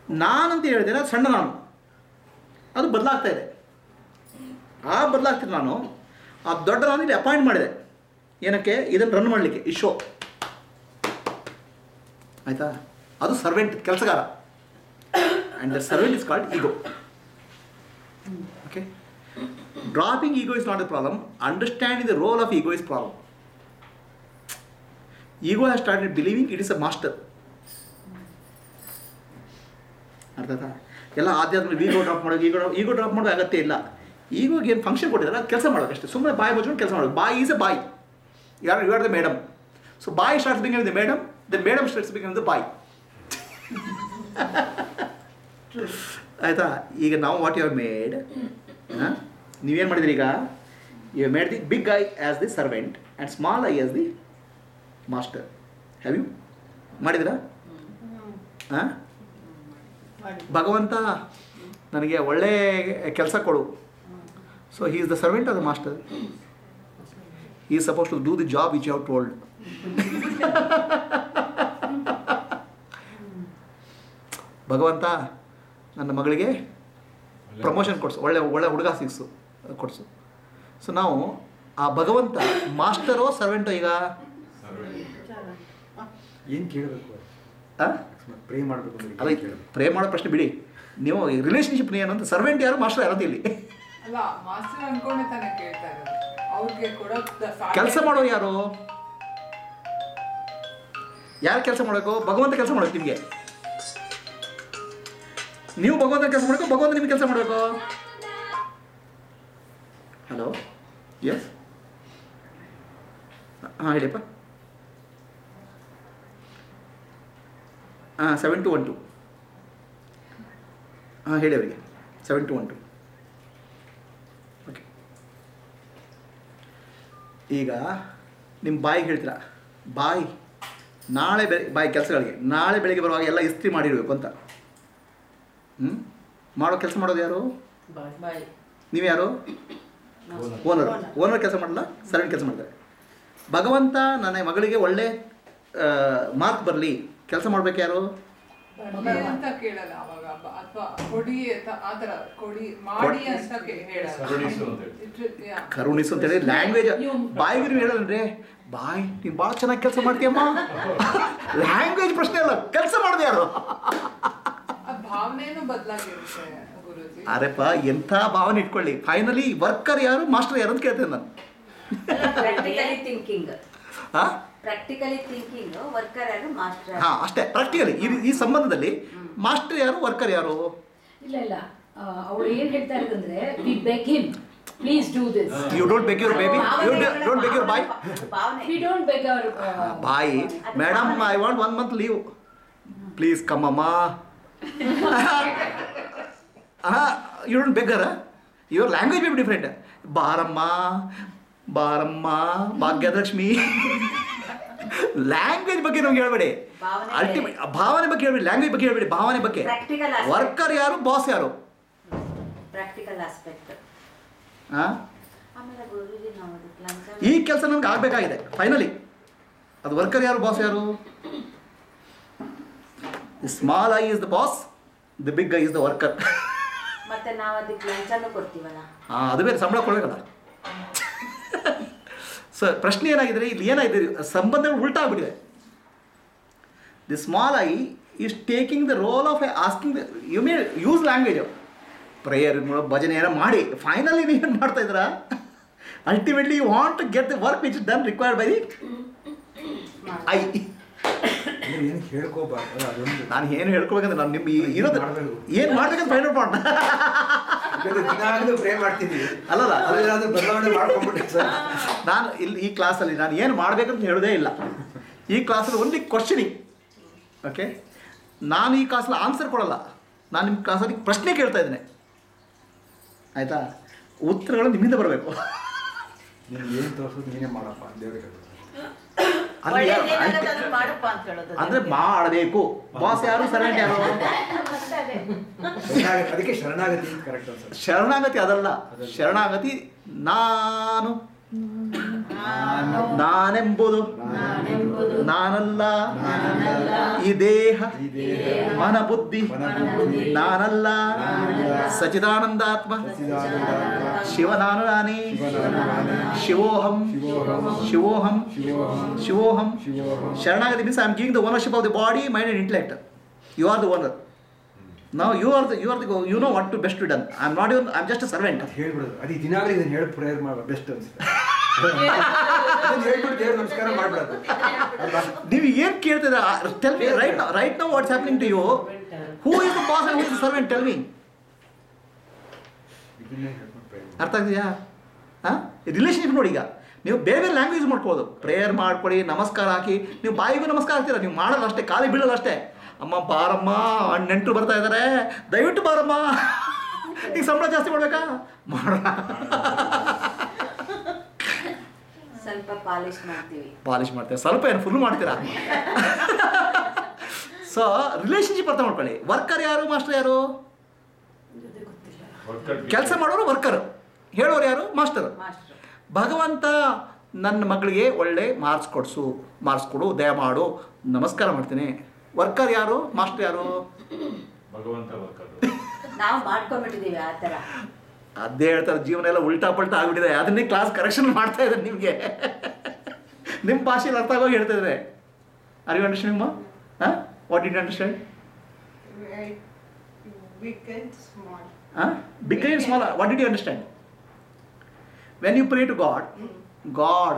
ನಾನಂತ ಹೇಳಿದ್ರೆ ಅದು ಸಣ್ಣ ನಾನು ಅದು ಬದಲಾಗ್ತಾ ಇದೆ ಆ ಬದಲಾಗ್ತೀನಿ ನಾನು ಆ ದೊಡ್ಡ ನಾನು ಇಲ್ಲಿ ಅಪಾಯಿಂಟ್ ಮಾಡಿದೆ ಏನಕ್ಕೆ ಇದನ್ನು ರನ್ ಮಾಡಲಿಕ್ಕೆ ಈ ಶೋ ಆಯಿತಾ ಅದು ಸರ್ವೆಂಟ್ ಕೆಲಸಗಾರ and the servant is called ego okay dropping ego is not a problem understanding the role of ego is problem ego has started believing it is a master ಅರ್ಥ ಆಯ್ತಾ ಎಲ್ಲ ಆಧ್ಯಾತ್ಮ ಈಗೋ drop ಮಾಡೋದು ಈಗೋ ಈಗೋ drop ಮಾಡೋ ಅಗತ್ಯ ಇಲ್ಲ ಈಗೋಗೆ ಏನು ಫಂಕ್ಷನ್ ಕೊಟ್ಟಿದ್ದಾರೆ ಅದು ಕೆಲಸ ಮಾಡೋದು ಅಷ್ಟೇ ಸುಮ್ಮನೆ ಬಾಯಿ ಮುಚ್ಕೊಂಡು ಕೆಲಸ ಮಾಡೋದು ಬಾಯಿ ಈಸ್ ಎ ಬಾಯಿ ಯಾರು you are the madam so boy starts being the madam the madam starts being the boy ಆಯಿತಾ ಈಗ ನಾವು ವಾಟ್ ಯು ಆರ್ ಮೇಡ್ ನೀವೇನು ಮಾಡಿದ್ರಿ ಈಗ you made the big I as the servant and small I as the master have you ಮಾಡಿದ್ರಾ ಹಾಂ ಭಗವಂತ ನನಗೆ ಒಳ್ಳೆ ಕೆಲಸ ಕೊಡು so he is the servant of the master ಈ suppose to do the job which have told ಭಗವಂತ ನನ್ನ ಮಗಳಿಗೆ ಪ್ರಮೋಷನ್ ಕೊಡಿಸು ಒಳ್ಳೆ ಒಳ್ಳೆ ಹುಡುಗ ಸಿಕ್ಸು ಕೊಡಿಸು ಸೊ ನಾವು ಆ ಭಗವಂತ ಮಾಸ್ಟರೋ ಸರ್ವೆಂಟೋ ಈಗ ಏನು ಕೇಳಬೇಕು ಆ? ಪ್ರೇ ಮಾಡಬೇಕು ಅಂದ್ರೆ ಅಲ್ಲ ಏನ್ ಕೇಳಬೇಕು ಪ್ರೇ ಮಾಡೋ ಪ್ರಶ್ನೆ ಬಿಡಿ ನೀವು ರಿಲೇಷನ್ಶಿಪ್ ಏನು ಅಂತ ಸರ್ವೆಂಟ್ ಯಾರು ಮಾಸ್ಟರ್ ಯಾರು ಅಂತ ಇಲ್ಲಿ ಅಲ್ಲ ಮಾಸ್ಟರ್ ಅನ್ಕೊಂಡೆ ತಾನೇ ಕೇಳ್ತಾ ಇರೋದು ಅವ್ರಿಗೆ ಕೊಡೋ ಕೆಲಸ ಮಾಡೋರು ಯಾರು ಯಾರು ಕೆಲಸ ಮಾಡಬೇಕು ಭಗವಂತ ಕೆಲಸ ಮಾಡಬೇಕು ನಿಮಗೆ ನೀವು ಭಗವಂತ ಕೆಲಸ ಮಾಡಬೇಕು ಭಗವಂತ ನಿಮ್ಗೆ ಕೆಲಸ ಮಾಡಬೇಕು ಹಲೋ ಎಸ್ ಹಾಂ ಹೇಳಿಯಪ್ಪ ಹಾಂ ಸೆವೆನ್ ಟು ಒನ್ ಟು ಹಾಂ ಹೇಳಿ ಅವರಿಗೆ seven two one two okay ಈಗ ನಿಮ್ಮ ಬಾಯಿಗೆ ಹೇಳ್ತೀರಾ ಬಾಯಿ ನಾಳೆ ಬೆಳೆ ಬಾಯಿ ಕೆಲಸಗಳಿಗೆ ನಾಳೆ ಬೆಳಿಗ್ಗೆ ಬರುವಾಗ ಎಲ್ಲ ಇಸ್ತ್ರಿ ಮಾಡಿರಬೇಕು ಅಂತ ಹ್ಞೂ ಮಾಡೋ ಕೆಲಸ ಮಾಡೋದು ಯಾರು ಬಾಯ್ ನೀವು ಯಾರು ಓನರ್ ಓನರ್ ಕೆಲಸ ಮಾಡಲ್ಲ ಸರ್ವೆಂಟ್ ಕೆಲಸ ಮಾಡ್ತಾರೆ ಭಗವಂತ ನನ್ನ ಮಗಳಿಗೆ ಒಳ್ಳೆ ಮಾರ್ಕ್ ಬರಲಿ ಕೆಲಸ ಮಾಡ್ಬೇಕು ಯಾರು ಅಂತ ಕೇಳಲ್ಲ ಅವಾಗ ಅಥವಾ ಕೊಡಿ ಅಂತ ಆ ಥರ ಕೊಡಿ ಮಾಡಿ ಅಂತ ಕೇ- ಹೇಳಲ್ಲ ಕರುಣಿಸು ಅಂತ ಹೇಳಿ. It- yeah. ಕರುಣಿಸು ಅಂತೇಳಿ ಲ್ಯಾಂಗ್ವೇಜ್ ನೀವು- ಬಾಯಿಗೆ ನೀವು ಹೇಳಲ್ರಿ ಬಾಯ್ ನೀನು ಭಾಳ ಚೆನ್ನಾಗಿ ಕೆಲಸ ಮಾಡ್ತೀಯಮ್ಮ ಲ್ಯಾಂಗ್ವೇಜ್ ಪ್ರಶ್ನೆ ಅಲ್ಲ ಕೆಲಸ ಮಾಡಿದೆ ಯಾರು ಆ ಭಾವನೆನೂ ಬದಲಾಗಿರುತ್ತೆ ಗುರುಜಿ ಅರೆಪ್ಪ ಎಂಥ ಭಾವನೆ ಇಟ್ಕೊಳ್ಳಿ ಫೈನಲಿ ವರ್ಕರ್ ಯಾರು ಮಾಸ್ಟರ್ ಯಾರು ಅಂತ ಕೇಳ್ತೇನೆ ನಾನು ಪ್ರಾಕ್ಟಿಕಲಿ ಥಿಂಕಿಂಗ್ ಹಾಂ ಪ್ರಾಕ್ಟಿಕಲಿ ಥಿಂಕಿಂಗ್ ವರ್ಕರ್ ಯಾರು ಮಾಸ್ಟರ್ ಹಾಂ ಅಷ್ಟೇ ಪ್ರಾಕ್ಟಿಕಲಿ ಈ ಈ ಸಂಬಂಧದಲ್ಲಿ ಮಾಸ್ಟರ್ ಯಾರು ವರ್ಕರ್ ಯಾರು ಇಲ್ಲ ಇಲ್ಲ ಅವ್ರು ಏನ್ ಹೇಳ್ತಾ ಇರೋದಂದ್ರೆ we beg him please do this you don't beg your baby you don't beg your boy ಭಾವನೆ we don't beg our boy madam I want one month leave please ಕಮ್ಮಮ್ಮ ಹಾಂ you don't beggar your language be different ಬಾರಮ್ಮ ಬಾರಮ್ಮ ಭಾಗ್ಯದಲಕ್ಷ್ಮಿ language ಬಗ್ಗೆ ನಮ್ಗೆ ಹೇಳ್ಬೇಡಿ ಭಾವನೆ ultimate ಭಾವನೆ ಬಗ್ಗೆ ಹೇಳ್ಬೇಡಿ ಲ್ಯಾಂಗ್ವೇಜ್ ಬಗ್ಗೆ ಹೇಳ್ಬೇಡಿ ಭಾವನೆ ಬಗ್ಗೆ Practical aspect. ವರ್ಕರ್ ಯಾರು ಬಾಸ್ ಯಾರು ಪ್ರಾಕ್ಟಿಕಲ್ ಆಸ್ಪೆಕ್ಟ್ ಹಾಂ ಆಮೇಲೆ ಗುರುಜಿ ನಾವು ಅದಕ್ಕೆ ಲಂಚ ಈ ಕೆಲಸ ನಮ್ಗೆ ಆಗಬೇಕಾಗಿದೆ ಫೈನಲಿ ಅದು ವರ್ಕರ್ ಯಾರು ಬಾಸ್ ಯಾರು the small I is the boss the big I is the worker ಮತ್ತೆ ನಾವು ಅದಕ್ಕೆ ಲಂಚನೂ ಕೊಡ್ತೀವಲ್ಲ ಹಾಂ ಅದು ಬೇರೆ ಸಂಬಳ ಕೊಡಬೇಕಲ್ಲ ಸರ್ ಪ್ರಶ್ನೆ ಏನಾಗಿದೆ ಇಲ್ಲಿ ಏನಾಗಿದೆ ಸಂಬಂಧಗಳು ಉಲ್ಟಾ ಆಗ್ಬಿಟ್ಟಿದೆ the small I is taking the role of a asking the you may use language prayer ಭಜನೆ ಏನೋ ಮಾಡಿ ಫೈನಲಿ ನೀವೇನು ಮಾಡ್ತಾ ಇದ್ದೀರಾ ultimately you want to get the work which done required by the I ಅಂದ್ರೆ ಏನು ಹೇಳ್ಕೋಬಾರ್ದು ಅದೊಂದು ನಾನು ಏನು ಹೇಳ್ಕೊಬೇಕಂದ್ರೆ ನಾನು ನಿಮ್ಮ ಈ- ಇರೋದು ಮಾಡ್ಬೇಕು. ಏನು ಮಾಡ್ಬೇಕಂತ ಫೈಂಡ್ ಔಟ್ ಮಾಡೋಣ ಯಾಕಂದ್ರೆ ದಿನಾಗ್ಲೂ ಪ್ರೇ ಮಾಡ್ತೀನಿ ಅಲ್ಲಲ್ಲ, ಅದು- ಅದೇನಾದ್ರೂ ಬದಲಾವಣೆ ಮಾಡ್ಕೊಂಡ್ಬಿಟ್ಟೆ ಸರ್ ನಾನು ಇಲ್ಲಿ ಈ ಕ್ಲಾಸಲ್ಲಿ ನಾನು ಏನು ಮಾಡಬೇಕಂತ ಹೇಳೋದೇ ಇಲ್ಲ ಈ ಕ್ಲಾಸಲ್ಲಿ ಓನ್ಲಿ ಕ್ವಶನಿಂಗ್ ಓಕೆ ನಾನು ಈ ಕ್ಲಾಸಲ್ಲಿ ಆನ್ಸರ್ ಕೊಡಲ್ಲ ನಾನು ನಿಮ್ಮ ಕ್ಲಾಸಲ್ಲಿ ಪ್ರಶ್ನೆ ಕೇಳ್ತಾ ಇದ್ದೇನೆ ಆಯಿತಾ ಉತ್ತರಗಳು ನಿಮ್ಮಿಂದ ಬರಬೇಕು ನಿಮ್ಗೆ ಏನು ತೋರಿಸೋದು ನೀನೇ ಮಾಡಪ್ಪ ದೇವ್ರಿಗೆ ಹೇಳ್ಬೇಕು. ಅಂದ್ರೆ ಯಾರು- ಒಳ್ಳೇದೇನಾಗುತ್ತೆ ಅದನ್ನ ಮಾಡಪ್ಪ ಅಂತ ಹೇಳೋದು ಅಂದ್ರೆ ಮಾಡಬೇಕು ಬಾಸ್ ಯಾರು ಸರ್ವೆಂಟ್ ಯಾರು ಶರಣಾಗತಿ ಅದಕ್ಕೆ ಶರಣಾಗತಿ ಕರೆಕ್ಟ್ ಅನ್ಸುತ್ತೆ ಶರಣಾಗತಿ ಅದಲ್ಲ ಶರಣಾಗತಿ ನಾನು ನಾನೆಂಬುದು ನಾನೆಂಬುದು ನಾನಲ್ಲ ನಾನಲ್ಲ. ಈ ದೇಹ ಈ ದೇಹ ಮನ ಬುದ್ಧಿ ಮನಬುದ್ಧಿ ನಾನಲ್ಲ ನಾನಲ್ಲ. ಸಚಿದಾನಂದಾತ್ಮ ಸಚ್ಚಿದಾನಂದಾತ್ಮ ಶಿವ ನಾನು ನಾನೇ ಶಿವನಾಮ ನಾನೇ. ಶಿವೋಹಂ ಶಿವೋಹಂ ಶಿವೋಹಂ ಶಿವೋಹಂ ಶಿವೋಹಂ ಶಿವೋಹಂ ಶರಣಾಗತಿ means I am giving the ownership of the body mind and intellect you are the owner ನಾವು you are the you are the you know what to best to done I am not your I am just a servant ಅದು ಹೇಳ್ಬಿಡೋದು ಅದು ದಿನಾಗಲೇ ಇದನ್ನ ಹೇಳಿ prayer ಮಾಡೋ best ಅನ್ಸುತ್ತೆ ಅದನ್ನ ಹೇಳ್ಬಿಟ್ಟು ದೇವ್ರ ನಮಸ್ಕಾರ ಮಾಡ್ಬಿಡೋದು ಅಲ್ವಾ ನೀವು ಏನು ಕೇಳ್ತಿದ್ರ tell me right right now what's happening to you who is the boss and who is the servant tell me ಇದನ್ನೇ ಹೇಳ್ಬಿಟ್ಟು ಪ್ರೇಯರ್ ಅರ್ಥ ಆಗ್ತಿದೆಯಾ ಹಾಂ ರಿಲೇಷನ್ಶಿಪ್ ನೋಡಿ ಈಗ ನೀವು ಬೇರೆ ಬೇರೆ ಲ್ಯಾಂಗ್ವೇಜ್ ಮಾಡ್ಬೋದು ಪ್ರೇಯರ್ ಮಾಡ್ಕೊಳ್ಳಿ ನಮಸ್ಕಾರ ಹಾಕಿ ನೀವು ಬಾಯಿಗೂ ನಮಸ್ಕಾರ ಹಾಕ್ತೀರಾ ನೀವು ಮಾಡೋದು ಅಷ್ಟೇ ಖಾಲಿ ಬೀಳೋದು ಅಷ್ಟೇ ಅಮ್ಮ ಬಾರಮ್ಮ ಅಣ್ಣ ನೆಂಟರು ಬರ್ತಾ ಇದ್ದಾರೆ ದಯವಿಟ್ಟು ಬಾರಮ್ಮ ಈಗ ಸಂಬಳ ಜಾಸ್ತಿ ಮಾಡ್ಬೇಕಾ ಮಾಡೋಣ ಸ್ವಲ್ಪ ಪಾಲಿಶ್ ಮಾಡ್ತೀವಿ ಪಾಲಿಶ್ ಮಾಡ್ತೀರಾ ಸ್ವಲ್ಪ ಏನು ಫುಲ್ ಮಾಡ್ತೀರಾ ಸೊ ರಿಲೇಷನ್ಶಿಪ್ ಅರ್ಥ ಮಾಡ್ಕೊಳ್ಳಿ ವರ್ಕರ್ ಯಾರು ಮಾಸ್ಟರ್ ಯಾರು ಕೆಲಸ ಮಾಡೋರು ವರ್ಕರ್ ಹೇಳೋರು ಯಾರು ಮಾಸ್ಟರ್ ಮಾಸ್ಟ್ರು ಭಗವಂತ ನನ್ನ ಮಗಳಿಗೆ ಒಳ್ಳೆ ಮಾರ್ಕ್ಸ್ ಕೊಡಿಸು ಮಾರ್ಕ್ಸ್ ಕೊಡು ದಯಮಾಡು ನಮಸ್ಕಾರ ಮಾಡ್ತೀನಿ ವರ್ಕರ್ ಯಾರು ಮಾಸ್ಟರ್ ಯಾರು ಭಗವಂತ ವರ್ಕರ್ ನಾವು ಮಾಡ್ಕೊಂಡ್ಬಿಟ್ಟಿದೀವಿ ಆ ಥರ ಅದೇ ಹೇಳ್ತಾರೆ ಜೀವನ ಎಲ್ಲ ಉಲ್ಟಾ ಪಲ್ಟಾ ಆಗ್ಬಿಟ್ಟಿದೆ ಅದನ್ನೇ ಕ್ಲಾಸ್ ಕರೆಕ್ಷನ್ ಮಾಡ್ತಾ ಇದ್ದಾರೆ ನಿಮಗೆ ನಿಮ್ಮ ಭಾಷೆಯಲ್ಲಿ ಅರ್ಥ ಆಗೋಗಿ ಹೇಳ್ತಾ ಇದ್ದಾರೆ ಆರ್ ಯು ಅಂಡರ್ಸ್ಟ್ಯಾಂಡ್ ಹಾಂ what did understand Big and small. ಹಾಂ big and small what did you understand when you pray to God God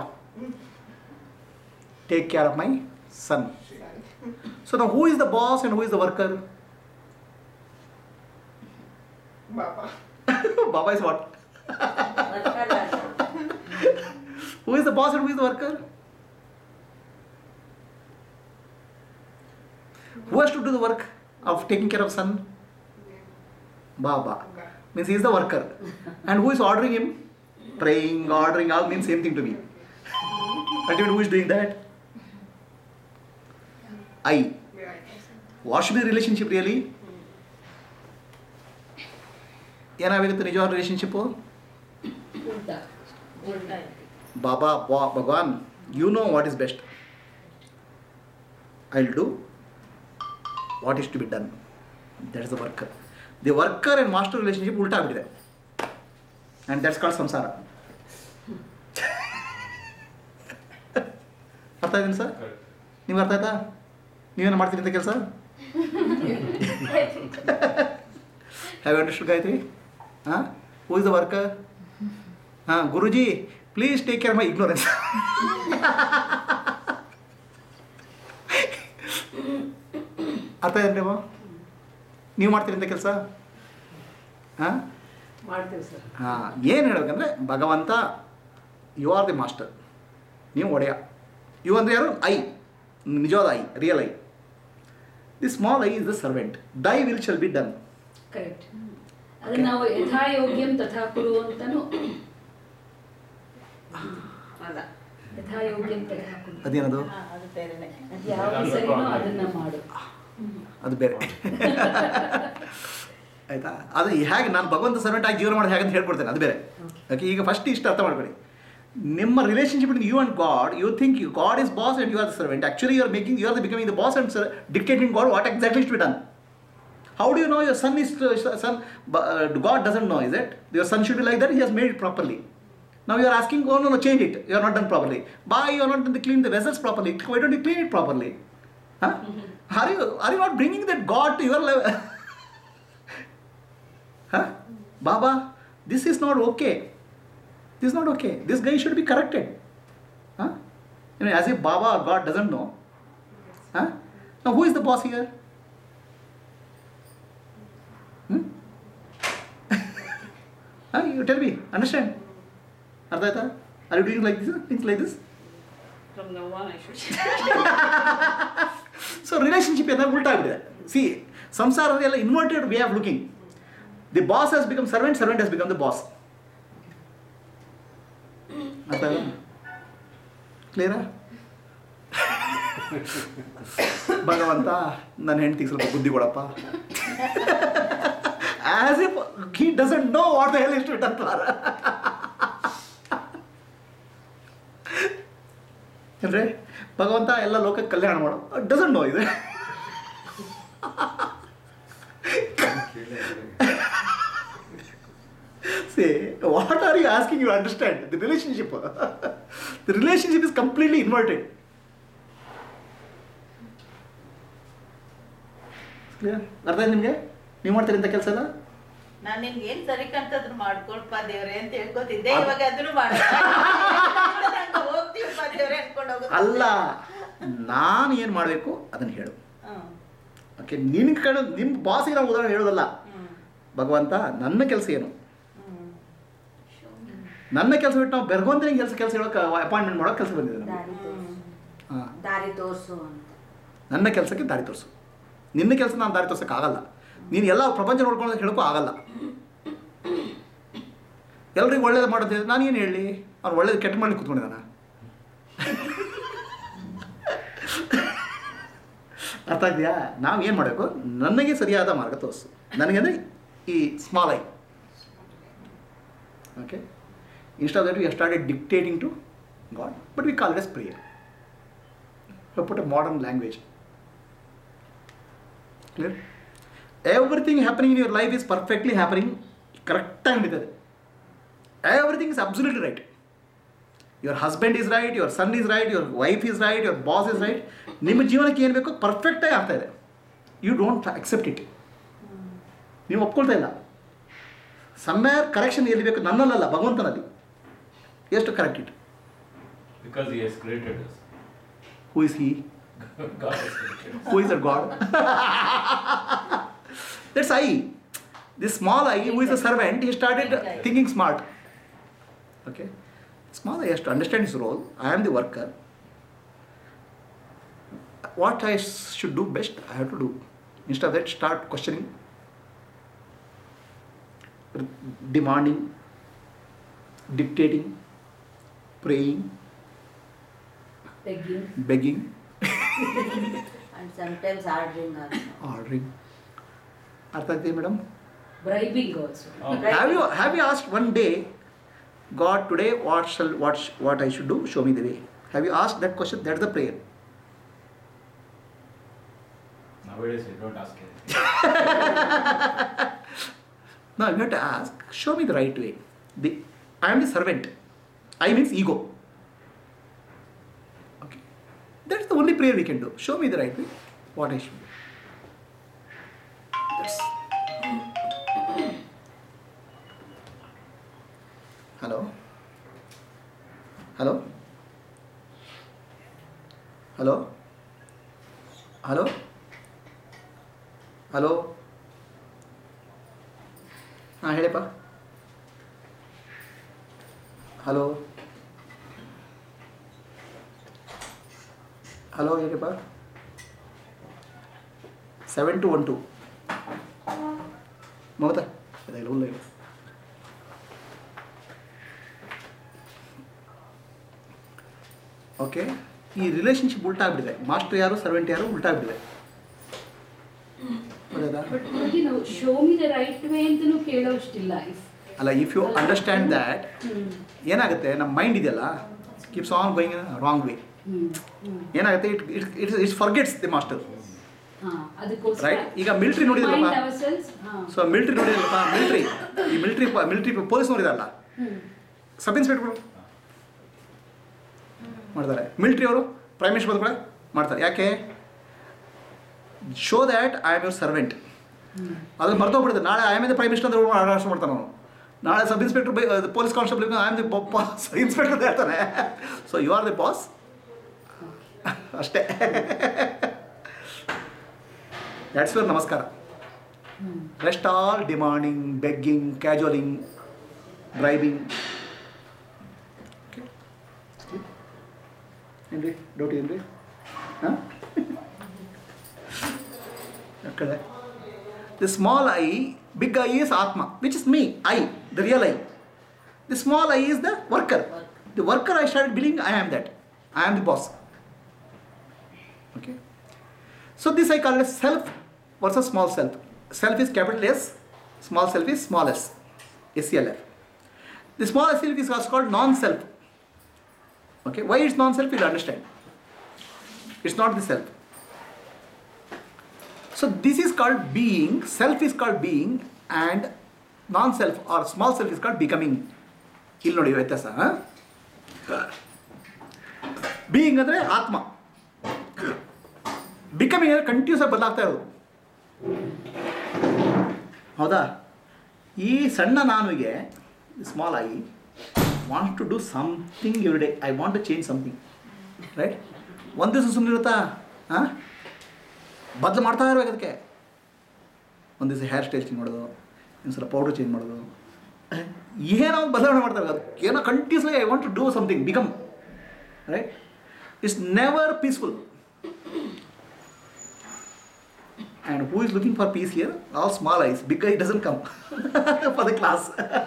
take care of my son so ನಾವು who is the boss and who is the worker Baba. Baba is what? who is the boss and who is the worker? Who has to do the work of taking care of son? Baba. Means he is the worker. And who is ordering him? Praying, ordering, all means same thing to me. Ultimately, who is doing that? I. What should be the relationship really? ಏನಾಗಬೇಕಿತ್ತು ನಿಜವಾದ relationship ಉಲ್ಟಾ ಉಲ್ಟಾ ಬಾಬಾ ಬಾ ಭಗವಾನ್ you know what is best I will do what is to be done that is the worker the worker and master relationship ಉಲ್ಟಾ ಆಗ್ಬಿಟ್ಟಿದೆ and that's called ಸಂಸಾರ ಅರ್ಥ ಆಯ್ತೀನಿ ಸರ್ ನಿಮ್ಗೆ ಅರ್ಥ ಆಯ್ತಾ ನೀವೇನು ಮಾಡ್ತೀರಿ ಅಂತ ಕೆಲಸ ಹ್ಯಾವ್ ಅಂಡರ್ಸ್ಟುಡ್ ಗಾಯತ್ರಿ ಹಾಂ ಹೂ ಇಸ್ ದ ವರ್ಕರ್ ಹಾಂ Guruji please take care my ignorance ಅರ್ಥ ಇದೇನ್ರಿ ನೀವು ಮಾಡ್ತೀರಿ ಅಂತ ಕೆಲಸ ಹಾಂ ಮಾಡ್ತೀವಿ ಸರ್ ಹಾಂ ಏನು ಹೇಳ್ಬೇಕಂದ್ರೆ ಭಗವಂತ ಯು ಆರ್ ದಿ ಮಾಸ್ಟರ್ ನೀವು ಒಡೆಯ ಯು ಅಂದರೆ ಯಾರು ಐ ನಿಜವಾದ I real I the small I is the servant thy will shall be done correct ಅದನ್ನ ನಾವು ಯಥಾಯೋಗ್ಯಂ ತಥಾ ಕುರು ಅಂತಾನು ಅಲ್ಲ ಯಥಾಯೋಗ್ಯಂ ತಥಾ ಕುರು ಅದೇನದು ಹಾ, ಅದು ಬೇರೆನೆ ಅದು ಯಾವ್ದು ಸರಿನೋ ಅದನ್ನ ಮಾಡು ಅದು ಬೇರೆ ಆಯ್ತಾ ಅದು ಹೇಗೆ ನಾನು ಭಗವಂತ ಸರ್ವೆಂಟ್ ಆಗಿ ಜೀವನ ಮಾಡೋದು ಹೇಗೆ ಅಂತ ಹೇಳ್ಕೊಡ್ತೇನೆ ಅದು ಬೇರೆ ಓಕೆ ಈಗ ಫಸ್ಟ್ ಇಷ್ಟು ಅರ್ಥ ಮಾಡಬೇಡಿ ನಿಮ್ಮ relationship you and God you think you God is boss and you are the servant actually you are making you are the becoming the boss and sir dictating God what exactly to be done how do you know your son is son God doesn't know is it your son should be like that he has made it properly Now you are asking, oh no, no, change it. You are not done properly. Why you are not done to clean the vessels properly? Why don't you clean it properly? Huh? Are you are you not bringing that God to your level? huh? Baba, this is not okay. This is not okay. This guy should be corrected. Huh? You know, as if Baba or God doesn't know. Huh? Now who is the boss here? Hmm? huh? You tell me. Understand? ಅರ್ಥ ಆಯ್ತಾ are you doing like this things like this From now on, I should. So relationship ಏನಾದ್ರು ಉಲ್ಟಾ ಆಗ್ಬಿಟ್ಟಿದೆ ಸಿ ಸಂಸಾರದೆಲ್ಲ inverted way of looking the boss has become servant servant has become the boss ಅರ್ಥ ಕ್ಲಿಯರಾ ಭಗವಂತ ನನ್ನ ಹೆಂಡತಿಗೆ ಸ್ವಲ್ಪ ಬುದ್ಧಿ ಕೊಡಪ್ಪ as if he doesn't know what the hell is to done ಅಂದರೆ ಭಗವಂತ ಎಲ್ಲ ಲೋಕಕ್ಕೆ ಕಲ್ಯಾಣ ಮಾಡೋ ಡಸಂಟ್ ನೋ ಇದೆ Say, what are you asking you understand? The relationship. the relationship is completely inverted. Clear? ಅರ್ಥ ಆಯ್ತು ನಿಮಗೆ ನೀವು ಮಾಡ್ತೀರಿ ಇಂಥ ಕೆಲಸ ಎಲ್ಲ ನಾನು ನಿಮ್ಗೆ ಏನ್ ಸರಿ ಕಾಣ್ತದ್ರು ಮಾಡ್ಕೊಳ್ಪ ದೇವ್ರೆ ಅಂತ ಹೇಳ್ಕೊತಿದ್ದೆ ಅದು- ಇವಾಗ ಅದನ್ನು ಮಾಡ ಹೋಗ್ತೀವಪ್ಪ ದೇವ್ರೆ ಅನ್ಕೊಂಡು ಹೋಗೋದು ಅಲ್ಲ ನಾನು ಏನು ಮಾಡಬೇಕು ಅದನ್ನು ಹೇಳು ಹ್ಮ್ ಓಕೆ ನಿನ್ನ ಕಡೆ ನಿಮ್ಮ ಬಾಸಿಗೆ ನಾವು ಉದಾಹರಣೆ ಹೇಳೋದಲ್ಲ ಹ್ಮ್ ಭಗವಂತ ನನ್ನ ಕೆಲಸ ಏನು ಹ್ಮ್ ನನ್ನ ಕೆಲಸ ಬಿಟ್ಟು ನಾವು ಬೆರ್ಗೊಂತಿನ ಕೆಲಸ ಕೆಲಸ ಹೇಳೋಕೆ ಅಪಾಯಿಂಟ್ಮೆಂಟ್ ಮಾಡೋಕೆ ಕೆಲಸ ಬಂದಿದೆ ನಮಗೆ ದಾರಿ ತೋರ್ಸು ಹಾಂ ದಾರಿ ತೋರ್ಸು ಅಂತ ನನ್ನ ಕೆಲಸಕ್ಕೆ ದಾರಿ ತೋರಿಸು ನಿನ್ನ ಕೆಲಸ ನಾನು ದಾರಿ ತೋರ್ಸೋಕೆ ಆಗಲ್ಲ ನೀನು ಎಲ್ಲ ಪ್ರಪಂಚ ನೋಡ್ಕೊಂಡು ಹೇಳೋಕ್ಕೂ ಆಗಲ್ಲ ಎಲ್ರಿಗೂ ಒಳ್ಳೇದು ಮಾಡೋದು ನಾನು ಏನು ಹೇಳಿ ಅವ್ನು ಒಳ್ಳೇದು ಕೆಟ್ಟ ಮಾಡಿ ಕೂತ್ಕೊಂಡಿದ್ದಾನ ಅರ್ಥ ಇದೆಯಾ ನಾವು ಏನು ಮಾಡಬೇಕು ನನಗೆ ಸರಿಯಾದ ಮಾರ್ಗ ತೋರಿಸು ನನಗೆ ಅಂದರೆ ಈ small I okay instead of that we started dictating to God but we call it as prayer put a modern language clear everything happening in your life is perfectly happening ಕರೆಕ್ಟಾಗಿ ನಡೀತದೆ everything is absolutely right your husband is right your son is right your wife is right your boss is right ನಿಮ್ಮ ಜೀವನಕ್ಕೆ ಏನು ಬೇಕೋ ಪರ್ಫೆಕ್ಟಾಗಿ ಆಗ್ತಾ ಇದೆ you don't accept it ನೀವು ಒಪ್ಕೊಳ್ತಾ ಇಲ್ಲ ಸಮ್ವೇರ್ ಕರೆಕ್ಷನ್ ಎಲ್ಲಿ ಬೇಕು ನನ್ನಲ್ಲಲ್ಲ ಭಗವಂತನಲ್ಲಿ ಎಷ್ಟು correct it Because he has created us. Who is he God has created us. Who is that God? That's I. This small I, who is a servant, he started thinking smart. Okay? Small I has to understand his role. I am the worker. What I should do best, I have to do. Instead of that, start questioning, demanding, dictating, praying, begging. begging, and sometimes ordering also ordering. ಅರ್ಥ ಆಗ್ತಿದೆ madam bribing also. Oh. Have you have you asked one day, God today what shall what sh- what I should do? Show me the way. Have you asked that question? That's the prayer. Nowadays, we don't ask anything. No, you have to ask. Show me the right way. The I am the servant. I means ego. Okay, that's the only prayer we can do. Show me the right way. What I should do. That's. Hello. Hello. Hello. Hello. Hello. ಹಾಂ ಹೇಳಿಪ್ಪ hello hello ಹೇಳಿಪ್ಪ seven two one two Mamata ಅದೇ ಉಲ್ಲ okay ಈ relationship ಉಲ್ಟಾ ಆಗ್ಬಿಟ್ಟಿದೆ master ಯಾರು servant ಯಾರು ಉಲ್ಟಾ ಆಗ್ಬಿಟ್ಟಿದೆ ಹೌದಾ ಬಟ್ ಬಗ್ಗೆ ನಾವು show me the right way ಅಂತಲೂ ಕೇಳೋಷ್ಟಿಲ್ಲ ಇಫ್ ಅಲ್ಲ ಇಫ್ ಯು ಅಂಡರ್ಸ್ಟ್ಯಾಂಡ್ ದ್ಯಾಟ್ ಏನಾಗುತ್ತೆ ನಮ್ಮ ಮೈಂಡ್ ಇದೆಯಲ್ಲ keeps on going wrong way ಏನಾಗುತ್ತೆ it it it's it's forgets the master ಹಾ ಅದಕ್ಕೋಸ್ಕರ Right? ಈಗ military ನೋಡಿದ್ರಲ್ಲಪ್ಪ? Mind ourselves, ಹಾ. ಸೊ ಮಿಲ್ಟ್ರಿ ನೋಡಿರಲ್ಲಪ್ಪ ಮಿಲ್ಟ್ರಿ ಈ ಮಿಲ್ಟ್ರಿ ಮಿಲ್ಟ್ರಿ ಪೊಲೀಸ್ ನೋಡಿದಾರಲ್ಲ ಹ್ಮ್. ಸಬ್ ಇನ್ಸ್ಪೆಕ್ಟರ್ ಮಾಡ್ತಾರೆ ಮಿಲ್ಟ್ರಿ ಅವರು ಪ್ರೈಮ್ ಮಿನಿಸ್ಟರ್ ಬಂದು ಕೂಡ ಮಾಡ್ತಾರೆ ಯಾಕೆ show that I am your servant ಅದ್ರ ಮರ್ತೋಗ್ಬಿಡುತ್ತೆ ನಾಳೆ I am the prime minister ಅಂತ ಆಡಳಿತ ಮಾಡ್ತಾನೆ ಅವನು ನಾಳೆ sub inspector police constable I am the boss inspector ಅಂತ ಹೇಳ್ತಾನೆ so you are the boss ಅಷ್ಟೇ ದ್ಯಾಟ್ಸ್ ಯುವರ್ ನಮಸ್ಕಾರ rest all demanding begging casualing driving ಏನ್ರಿ ಡೌಟ್ ಏನ್ರಿ ಹಾಂ ಕಡೆ the small I big I is ಆತ್ಮ which is me I the real I the small I is the worker the worker I start billing I am that I am the boss okay so this i call it self versus small self self is capital s small self is small s self the small self is also called non self okay why it's non self you'll understand it's not the self so this is called being self is called being and non self are small self is called becoming ಇಲ್ಲಿ ನೋಡಿ ವ್ಯತ್ಯಾಸ being ಅಂದರೆ ಆತ್ಮ becoming ಅಂದರೆ continuous ಆಗಿ ಬದಲಾಗ್ತಾ ಇರೋದು ಹೌದಾ ಈ ಸಣ್ಣ ನಾನುಗೆ small I want to do something every day I want to change something right ಒಂದು ದಿವಸ ಸುಮ್ಮನೆ ಇರುತ್ತಾ ಹಾಂ ಬದಲು ಮಾಡ್ತಾ ಇರ್ಬೇಕು ಅದಕ್ಕೆ ಒಂದು ದಿವಸ ಹೇರ್ ಸ್ಟೈಲ್ ಚೇಂಜ್ ಮಾಡೋದು ಒಂದು ಸಲ ಪೌಡ್ರ್ ಚೇಂಜ್ ಮಾಡೋದು ಏನೋ ಒಂದು ಬದಲಾವಣೆ ಮಾಡ್ತಾ ಇರ್ಬೇಕು ಅದಕ್ಕೆ ಏನೋ continuously I want to do something become right it's never peaceful And who is looking for peace here? All small eyes. Big eye doesn't come for the class.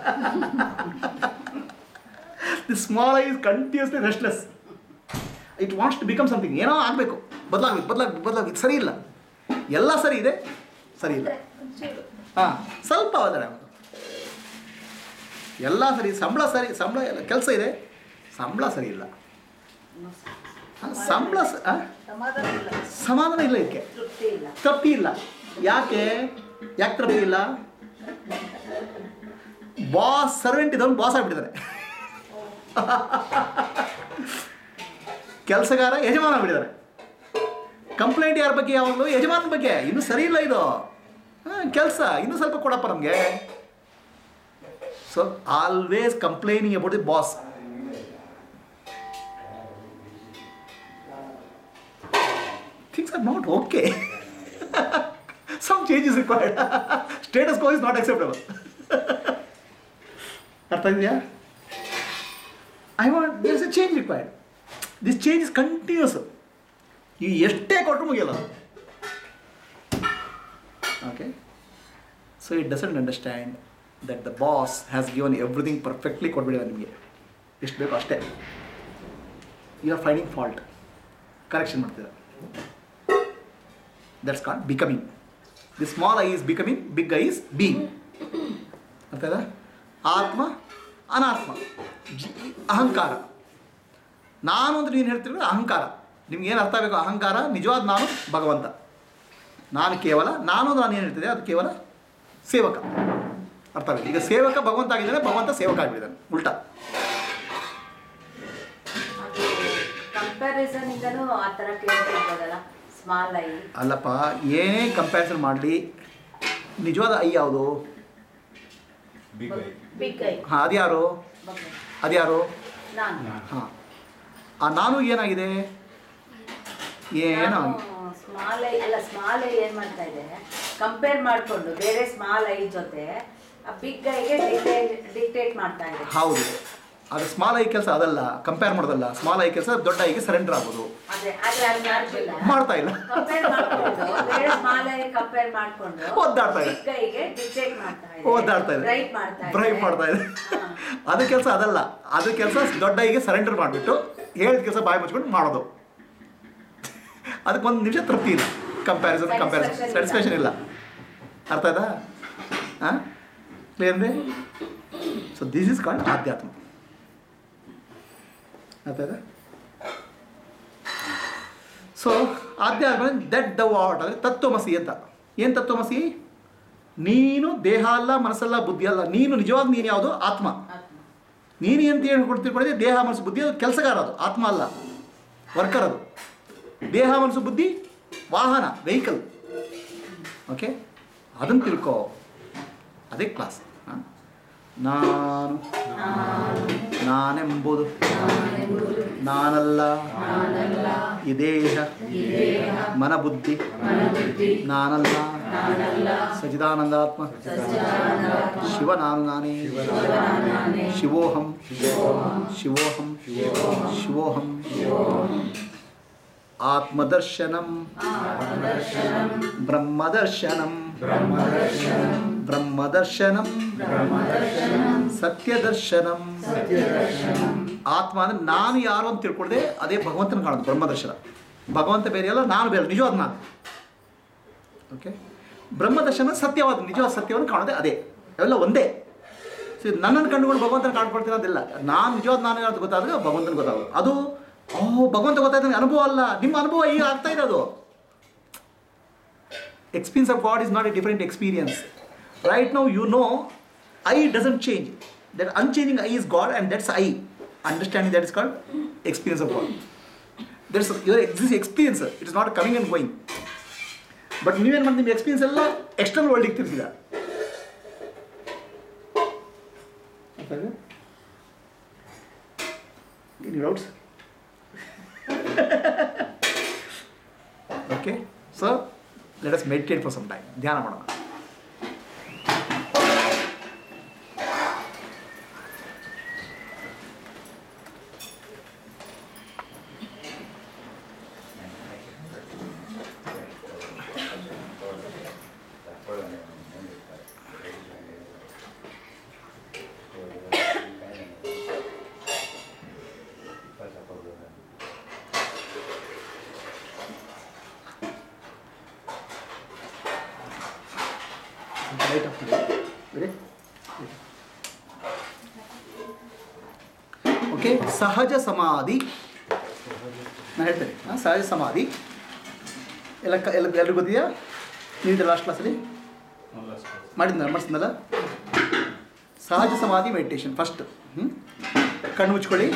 the small eye is continuously restless. It wants to become something. ಏನೋ ಆಗಬೇಕು ಬದಲಾಗಬೇಕು ಬದಲಾಗಬೇಕು ಬದಲಾಗಬೇಕು ಸರಿ ಇಲ್ಲ ಎಲ್ಲ ಸರಿ ಇದೆ ಸರಿ ಇಲ್ಲ ಹಾಂ ಸ್ವಲ್ಪ ಬದಲಾವಣೆ ಆಗೋದು ಎಲ್ಲ ಸರಿ ಸಂಬಳ ಸರಿ ಸಂಬಳ ಎಲ್ಲ ಕೆಲಸ ಇದೆ ಸಂಬಳ ಸರಿ ಇಲ್ಲ ಆ, ಸಂಬಳ ಸ- ಆ? ಸಮಾಧಾನ ಇಲ್ಲ ಸಮಾಧಾನ ಇಲ್ಲ ಇದಕ್ಕೆ ತೃಪ್ತಿ ಇಲ್ಲ ತೃಪ್ತಿ ಇಲ್ಲ ಯಾಕೆ ಯಾಕೆ ತೃಪ್ತಿ ಇಲ್ಲ ಬಾಸ್ ಸರ್ವೆಂಟ್ ಇದ್ದವನು ಬಾಸ್ ಆಗ್ಬಿಟ್ಟಿದ್ದಾನೆ ಕೆಲಸಗಾರ ಯಜಮಾನ ಆಗ್ಬಿಟ್ಟಿದ್ದಾನೆ ಕಂಪ್ಲೇಂಟ್ ಯಾರ ಬಗ್ಗೆ ಯಾವಾಗಲೂ ಯಜಮಾನ ಬಗ್ಗೆ ಇನ್ನೂ ಸರಿ ಇಲ್ಲ ಇದು ಕೆಲಸ ಇನ್ನೂ ಸ್ವಲ್ಪ ಕೊಡಪ್ಪ ನಮಗೆ so always complaining about the boss things are not okay. Some change is required. Status quo is not acceptable. ಅರ್ಥ ಇದೆಯಾ I want there is a change required this change is continuous ನೀವು ಎಷ್ಟೇ ಕೊಟ್ಟರು ಮುಗಿಯಲ್ಲ okay so it doesn't understand that the boss has given everything perfectly ಕೊಟ್ಬಿಡಿದ ನಿಮಗೆ ಎಷ್ಟು ಬೇಕೋ ಅಷ್ಟೇ you are finding fault correction ಮಾಡ್ತೀರ that's called becoming the small I is becoming big I is being ಅರ್ಥದ ಆತ್ಮ ಅನಾತ್ಮ ಜಿ ಅಹಂಕಾರ ನಾನು ಅಂತ ನೀನು ಹೇಳ್ತಿರೋ ಅಹಂಕಾರ ನಿಮ್ಗೆ ಏನು ಅರ್ಥ ಆಗಬೇಕು ಅಹಂಕಾರ ನಿಜವಾದ ನಾನು ಭಗವಂತ ನಾನು ಕೇವಲ ನಾನು ನಾನು ಏನು ಹೇಳ್ತಿದ್ದೆ ಅದು ಕೇವಲ ಸೇವಕ ಅರ್ಥ ಆಗಬೇಕು ಈಗ ಸೇವಕ ಭಗವಂತ ಆಗಿದ್ದಾನೆ ಭಗವಂತ ಸೇವಕ ಆಗಿಬಿಟ್ಟಿದ್ದಾನೆ ಉಲ್ಟಾ ಕಂಪ್ಯಾರಿಸನ್ ಇಂದನೂ ಆ ಥರ ಕೇಳ್ತಿರ್ಬೋದಲ್ಲ ಸ್ಮಾಲ್ ಐ ಅಲ್ಲಪ್ಪ ಏನೇ ಕಂಪ್ಯಾರಿಸನ್ ಮಾಡಲಿ ನಿಜವಾದ ಐ ಯಾವುದು Big eye. ಬಿಗ್ ಐ ಹಾಂ ಅದ್ಯಾರು ಬಗ್ಗೆ ಅದ್ಯಾರು ನಾನು ಹಾಂ ಆ ನಾನು ಏನಾಗಿದೆ ಏನೋ ಸ್ಮಾಲ್ ಐ ಅಲ್ಲ ಸ್ಮಾಲ್ ಐ ಏನ್ ಮಾಡ್ತಾ ಇದೆ ಕಂಪೇರ್ ಮಾಡ್ಕೊಂಡು ಬೇರೆ ಸ್ಮಾಲ್ ಐ ಜೊತೆ ಆ ಬಿಗ್ ಐಗೆ ಡಿಕ್ಟೇಟ್ ಡಿಕ್ಟೇಟ್ ಮಾಡ್ತಾ ಇದೆ ಹೌದು ಅದು ಸ್ಮಾಲ್ ಐ ಕೆಲಸ ಅದಲ್ಲ ಕಂಪೇರ್ ಮಾಡೋದಲ್ಲ ಸ್ಮಾಲ್ ಐ ಕೆಲಸ ದೊಡ್ಡ ಐಗೆ ಸರೆಂಡರ್ ಆಗೋದು ಅದೇ ಆದ್ರೆ ಅಲ್ಲಿ ಮಾಡ್ತಿಲ್ಲ ಮಾಡ್ತಾ ಇಲ್ಲ ಕಂಪೇರ್ ಮಾಡ್ಕೊಂಡು ಬೇರೆ ಸ್ಮಾಲ್ ಐ ಕಂಪೇರ್ ಮಾಡ್ಕೊಂಡು ಒದ್ದಾಡ್ತಾ ಇದೆ. ಬಿಗ್ ಐಗೆ ಡಿಕ್ಟೇಟ್ ಮಾಡ್ತಾ ಇದೆ ಓದಾಡ್ತಾ ಇದೆ ಬ್ರೈಟ್ ಮಾಡ್ತಾ ಇದೆ ಬ್ರೈಟ್ ಮಾಡ್ತಾ ಇದೆ ಹಾ. ಅದು ಕೆಲಸ ಅದಲ್ಲ ಅದು ಕೆಲಸ ದೊಡ್ಡ ಐಗೆ ಸರೆಂಡರ್ ಮಾಡಿಬಿಟ್ಟು ಹೇಳಿದ ಕೆಲಸ ಬಾಯಿ ಮುಚ್ಕೊಂಡು ಮಾಡೋದು ಅದಕ್ಕೆ ಒಂದು ನಿಮಿಷ ತೃಪ್ತಿ ಇಲ್ಲ ಕಂಪ್ಯಾರಿಸನ್ ಕಂಪ್ಯಾರಿಸನ್ Satisfaction ಸ್ಯಾಟಿಸ್ಫ್ಯಾಕ್ಷನ್ ಇಲ್ಲ ಅರ್ಥ ಆಯ್ತಾ ಹಾಂ ಕ್ಲಿಯರ್ ರೀ ಸೊ ದಿಸ್ ಇಸ್ ಕಾಲ್ಡ್ ಆಧ್ಯಾತ್ಮ ಅರ್ಥ ಆಯ್ತಾ ಸೊ ಆಧ್ಯಾತ್ಮ ದಟ್ ದ ವಾಟ್ ಅಂದರೆ ತತ್ವಮಸಿ ಅಂತ ಏನು ತತ್ವಮಸಿ ನೀನು ದೇಹ ಅಲ್ಲ ಮನಸ್ಸಲ್ಲ ಬುದ್ಧಿ ಅಲ್ಲ ನೀನು ನಿಜವಾದ ನೀನು ಯಾವುದು ಆತ್ಮ ಆತ್ಮ. ನೀನು ಅಂತ ಏನು ತಿಳ್ಕೊಂಡಿದ್ದೆ ದೇಹ ಮನಸ್ಸು ಬುದ್ಧಿ ಅದು ಕೆಲಸಗಾರ ಅದು ಆತ್ಮ ಅಲ್ಲ ವರ್ಕರ್ ಅದು ದೇಹ ಮನಸ್ಸು ಬುದ್ಧಿ ವಾಹನ ವೆಹಿಕಲ್ ಓಕೆ ಅದನ್ನು ತಿಳ್ಕೊ ಅದೇ ಕ್ಲಾಸ್ ನಾನು ನಾನೆಂಬುದು ನಾನಲ್ಲ ಈ ದೇಹ ಮನಬುದ್ಧಿ ನಾನಲ್ಲ ಸಚಿದಾನಂದಾತ್ಮ ಶಿವ ನಾನು ನಾನೇ ಶಿವೋಹಂ ಶಿವೋಹಂ ಶಿವೋಹಂ ಆತ್ಮದರ್ಶನಂ ಬ್ರಹ್ಮದರ್ಶನಂ ಬ್ರಹ್ಮದರ್ಶನಂ ಸತ್ಯದರ್ಶನಂ ಆತ್ಮ ಅಂದ್ರೆ ನಾನು ಯಾರು ಅಂತ ತಿಳ್ಕೊಳ್ದೆ ಅದೇ ಭಗವಂತನ ಕಾಣೋದು ಬ್ರಹ್ಮದರ್ಶನ ಭಗವಂತ ಬೇರೆ ಅಲ್ಲ ನಾನು ಬೇರೆ ನಿಜವಾದ ನಾನು ಓಕೆ ಬ್ರಹ್ಮದರ್ಶನ ಸತ್ಯವಾದ ನಿಜವಾದ ಸತ್ಯವನ್ನು ಕಾಣೋದೇ ಅದೇ ಅವೆಲ್ಲ ಒಂದೇ ಸೊ ನನ್ನನ್ನು ಕಂಡುಕೊಂಡು ಭಗವಂತನ ಕಾಣ್ಕೊಳ್ತೀನಿ ಅಂತಿಲ್ಲ ನಾನು ನಿಜವಾದ ನಾನು ಯಾವ್ದು ಗೊತ್ತಾದಾಗ ಭಗವಂತನ ಗೊತ್ತಾಗೋದು ಅದು ಓ ಭಗವಂತ ಗೊತ್ತಾಯ್ತು ಅನುಭವ ಅಲ್ಲ ನಿಮ್ಮ ಅನುಭವ ಈಗ ಆಗ್ತಾ ಇರೋದು experience of God is not a different experience. Right now, you know, I doesn't change. That unchanging I is God, and that's I. Understanding that is called experience of God. There's your existing experience. It is not coming and going. But ನೀವೇನು ಮಾಡಿ ನಿಮ್ಮ experience ಎಲ್ಲ external ವರ್ಲ್ಡಿಗೆ ತಿರ್ಸಿದ Any doubts? okay, so let us meditate for some time. ಧ್ಯಾನ ಮಾಡೋಣ light off ಮಾಡಿ ready okay ಸಹಜ ಸಮಾಧಿ ನಾನು ಹೇಳ್ತೇನೆ ಹಾಂ ಸಹಜ ಸಮಾಧಿ ಎಲ್ಲ ಕ ಎಲ್ಲ ಎಲ್ರಿಗೂ ಗೊತ್ತಿದೆಯಾ ನೀವಿದ್ದೆ ಲಾಸ್ಟ್ ಕ್ಲಾಸಲ್ಲಿ ಮಾಡಿದ್ನಲ್ಲ ಮಾಡಿಸಿದ್ನಲ್ಲ ಸಹಜ ಸಮಾಧಿ ಮೆಡಿಟೇಷನ್ ಫಸ್ಟ್ ಹ್ಞೂ ಕಣ್ಣು ಮುಚ್ಕೊಳ್ಳಿ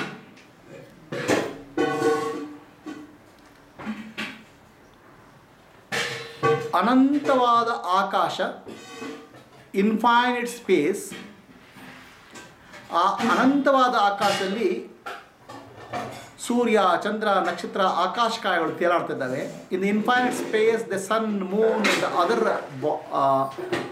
ಅನಂತವಾದ ಆಕಾಶ ಇನ್ಫೈನೈಟ್ ಸ್ಪೇಸ್ ಆ ಅನಂತವಾದ ಆಕಾಶದಲ್ಲಿ ಸೂರ್ಯ ಚಂದ್ರ ನಕ್ಷತ್ರ ಆಕಾಶಕಾಯಗಳು ತೇಲಾಡ್ತಿದ್ದಾವೆ in infinite space the sun moon the other